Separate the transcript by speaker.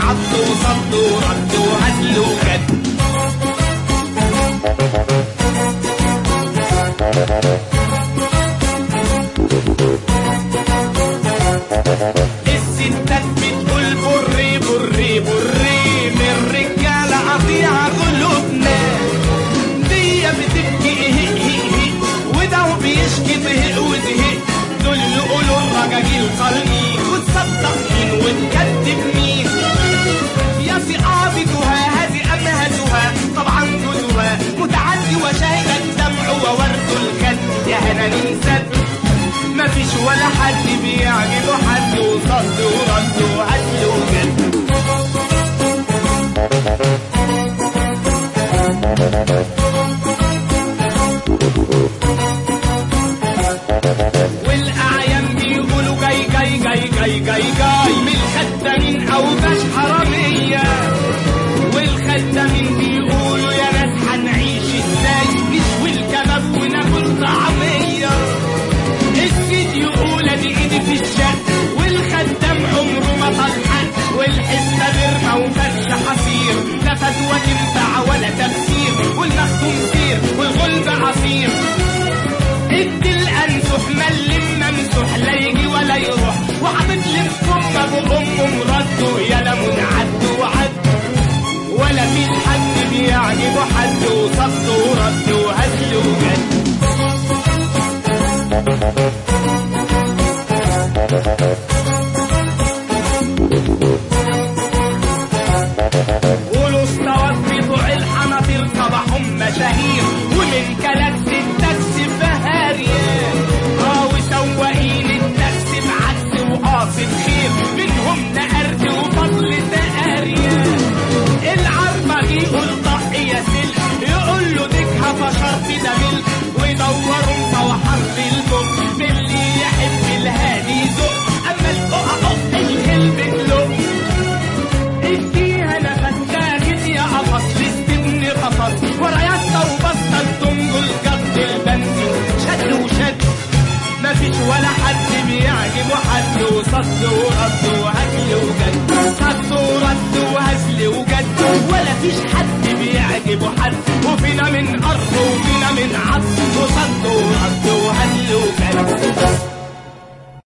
Speaker 1: عض وصد ورد وهزل وجد الستات بتقول بري بري بري من رجالة قطيعة قلوبنا دي بتبكي هق هق هق وده بيشكي زهق وزهق دول يقولوا الرجاجيل قلبي وتصدق مين وتكذب مين يا صحابتها هذه أمهاتها طبعا جوزها متعدي وشاهد الدمع وورد الخد يا هنا ننسد مفيش ولا حد بيعجبه حد وصد ورد وهزل وجد والاعيان بيقولوا جاي جاي جاي جاي جاي جاي من الخدامين او باش حراميه والخدامين بيقولوا يا ناس هنعيش ازاي نشوي الكباب وناكل طعميه السيد يقول ادي ايدي في الشق والخدام عمره ما طلحق والحسه برمى وفرش حصير لا فتوى تنفع ولا تفسير والمختوم سير والغلب عصير ادي الانسح ملم ممسوح لا يجي ولا يروح وحاطط لي فم ابو امه مرده يا لمون عد وعد ولا فيش حد بيعجبه حد وصد ورد وهزل وجد قولوا استوت بطوع الحناطير صباحهم مشاهير ومن كلاكس التاكسي بهارية اه وسواقين التاكسي بعكس وقاصد خير منهم نقرد وفضل تقارية العربة يقول طق يا سلك يقول له ديكها فشرت ده ملك ويدوروا مصوحات في البوك باللي يحب الهادي ذوق اما القطع الكلب بتلوك اديها نفس ساكت يا قفص لستبني قفص ورا يسطا وبسطا الدنجل جد البنزين شد وشد مفيش ولا حد بيعجبه حد وصد ورد وهزل وجد صد ورد وهزل وجد ولا فيش حد بيعجبه حد وفينا من قر وفي